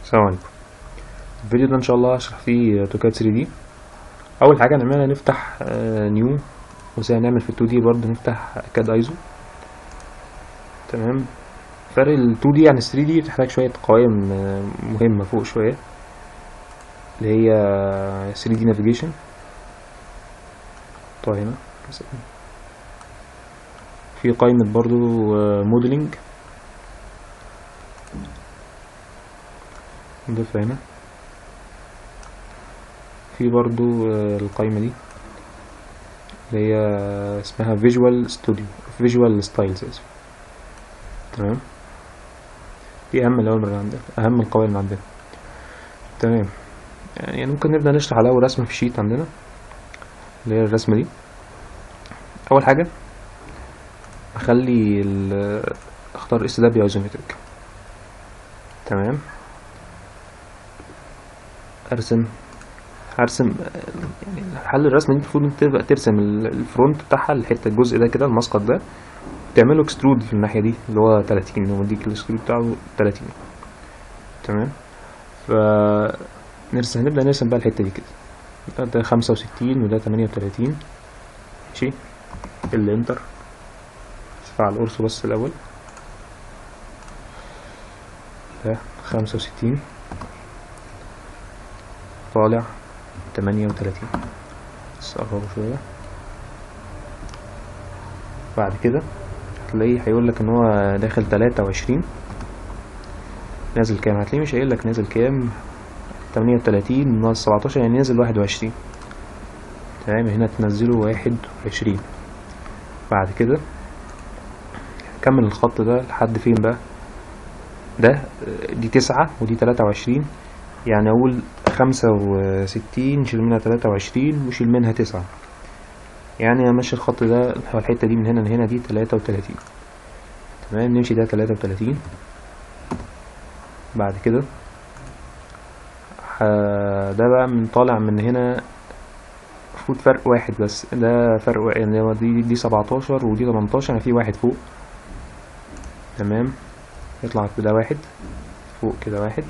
السلام عليكم الفيديو ده ان شاء الله هشرح فيه اوتوكاد 3 دي اول حاجه نعملها نفتح نيو وزي ما نعمل في 2 دي برضه نفتح كاد ايزو تمام فرق ال 2 دي عن ال 3 دي بتحتاج شويه قوائم آه، مهمه فوق شويه اللي هي 3 دي نافيجيشن طيب هنا في قائمه برضو موديلنج نضيفها هنا في برضو آه، القائمة دي اللي هي اسمها فيجوال ستوديو فيجوال ستايلز اسف تمام دي أهم الأوامر اللي عندنا أهم القوائم اللي عندنا تمام يعني ممكن نبدأ نشرح على أول رسمة في الشيت عندنا اللي هي الرسمة دي أول حاجة أخلي ال- أختار اس دبليو ايزومتريك تمام ارسم هرسم يعني حل الرسمه دي المفروض انت تبقى ترسم ال- الفرونت بتاعها الحته الجزء ده كده المسقط ده تعمله اكسترود في الناحيه دي اللي هو 30 هو مديك الاكسترود بتاعه 30 تمام ف نرسم هنبدا نرسم بقى الحته دي كده ده 65 وده 38 ماشي الانتر ارفع القرص بس الاول ده 65 طالع تمانية وتلاتين بس قربه شوية بعد كده هتلاقيه هيقولك ان هو داخل تلاتة وعشرين نازل كام هتلاقيه مش قايلك نازل كام تمانية وتلاتين ناقص سبعتاشر يعني نازل واحد وعشرين تمام هنا تنزله واحد وعشرين بعد كده كمل الخط ده لحد فين بقى ده دي تسعة ودي تلاتة وعشرين يعني أقول خمسة وستين شيل منها تلاتة وعشرين وشيل منها تسعة يعني أمشي الخط ده هو الحتة دي من هنا لهنا دي تلاتة وتلاتين تمام نمشي ده تلاتة وتلاتين بعد كده ح- ده بقى من طالع من هنا المفروض فرق واحد بس ده فرق واحد يعني هو دي دي سبعتاشر ودي تمنتاشر يعني في واحد فوق تمام يطلع كده واحد فوق كده واحد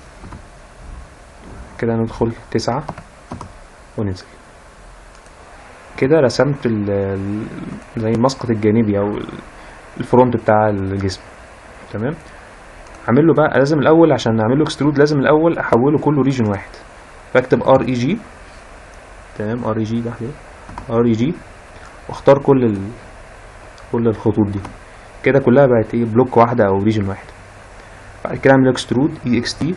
كده ندخل تسعة وننزل كده رسمت ال- ال- زي المسقط الجانبي او ال- الفرونت بتاع الجسم تمام هعمل له بقى لازم الاول عشان اعمل له اكسترود لازم الاول احوله كله ريجن واحد بكتب ار اي جي تمام ار اي جي ده ار اي جي واختار كل ال... كل الخطوط دي كده كلها بقت ايه بلوك واحده او ريجن واحد بعد كده اعمل اكسترود اي اكس تي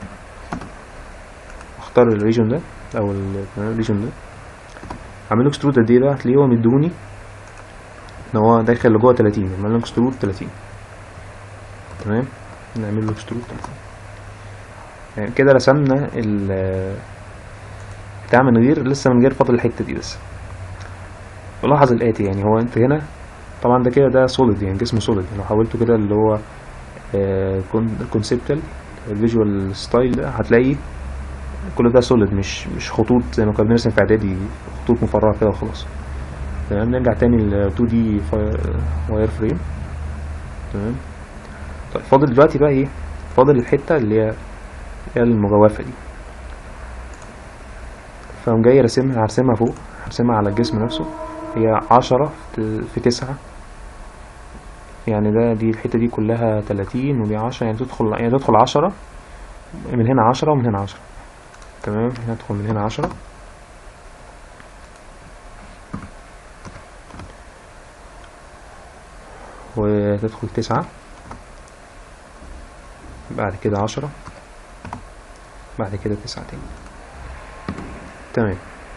اختار الريجن ده او ال- الريجن ده اعمل له اكسترود قد ايه بقى هتلاقيه هو مدوني ان هو داخل لجوه 30 اعمل له اكسترود 30 تمام نعمل له اكسترود 30 يعني كده رسمنا ال بتاع من غير لسه من غير فاضل الحته دي بس ولاحظ الاتي يعني هو انت هنا طبعا ده كده ده سوليد يعني جسم سوليد لو حولته كده اللي هو كونسبتال الفيجوال ستايل ده هتلاقي كل ده سوليد مش مش خطوط زي ما كنا بنرسم في اعدادي خطوط مفرغه كده وخلاص تمام نرجع تاني ل 2 دي واير فريم تمام طيب فاضل دلوقتي بقى ايه فاضل الحته اللي هي هي المجوفه دي فقوم جاي راسمها هرسمها فوق هرسمها على الجسم نفسه هي عشرة في- في تسعة يعني ده دي الحتة دي كلها تلاتين ودي عشرة يعني تدخل يعني تدخل عشرة من هنا عشرة ومن هنا عشرة تمام هنا تدخل من هنا عشرة وتدخل تسعة بعد كده عشرة بعد كده تسعة تاني تمام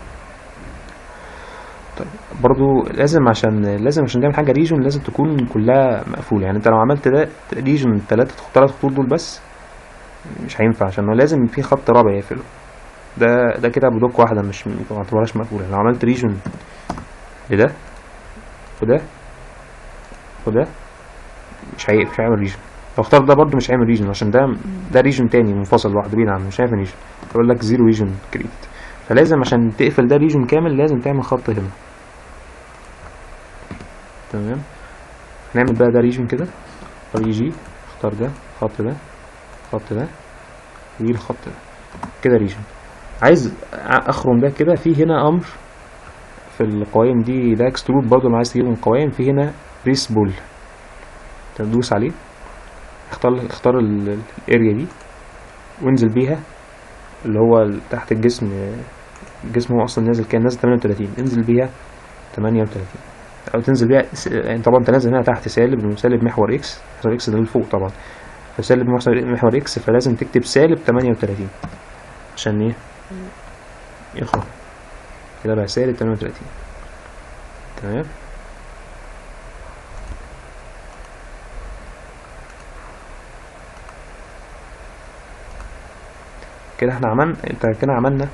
طيب برضو لازم عشان لازم عشان تعمل حاجة ريجون لازم تكون كلها مقفولة يعني انت لو عملت ده ريجون تلاتة تلات خطوط دول بس مش هينفع عشان هو لازم في خط رابع يقفله ده ده كده بلوك واحدة مش ما تعتبرهاش مقفولة لو عملت ريجون لده وده وده مش هي مش هيعمل ريجن لو اختار ده برضو مش هيعمل ريجن عشان ده ده ريجن تاني منفصل لوحده بعيد عنه مش هيعمل ريجن يقول لك زيرو ريجن كريت فلازم عشان تقفل ده ريجن كامل لازم تعمل خط هنا تمام هنعمل بقى ده ريجن كده ار جي اختار ده الخط ده الخط ده والخط ده كده ريجن عايز اخرم ده كده في هنا امر في القوائم دي ده اكسترود برضه لو عايز تجيبه من القوائم في هنا ريس بول تدوس عليه اختار اختار ال- الاريا دي وانزل بيها اللي هو تحت الجسم الجسم هو اصلا نازل كام نازل 38 انزل بيها 38 او تنزل بيها س- يعني طبعا انت نازل هنا تحت سالب سالب محور اكس محور اكس ده اللي فوق طبعا فسالب محور محور اكس فلازم تكتب سالب 38 عشان ايه يخرج كده بقى سالب 38 تمام كده احنا عملنا انت كده عملنا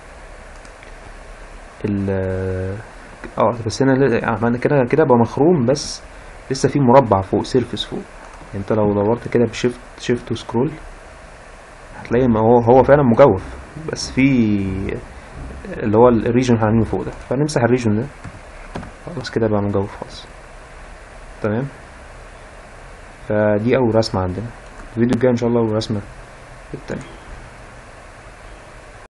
ال اه بس هنا ل- عملنا كده كده بقى مخروم بس لسه في مربع فوق سيرفس فوق يعني انت لو دورت كده بشيفت شيفت وسكرول هتلاقي ما هو هو فعلا مجوف بس في اللي هو الريجن اللي فوق ده فنمسح الريجن ده خلاص كده بقى مجوف خالص تمام فدي اول رسمة عندنا الفيديو الجاي ان شاء الله اول رسمة التانية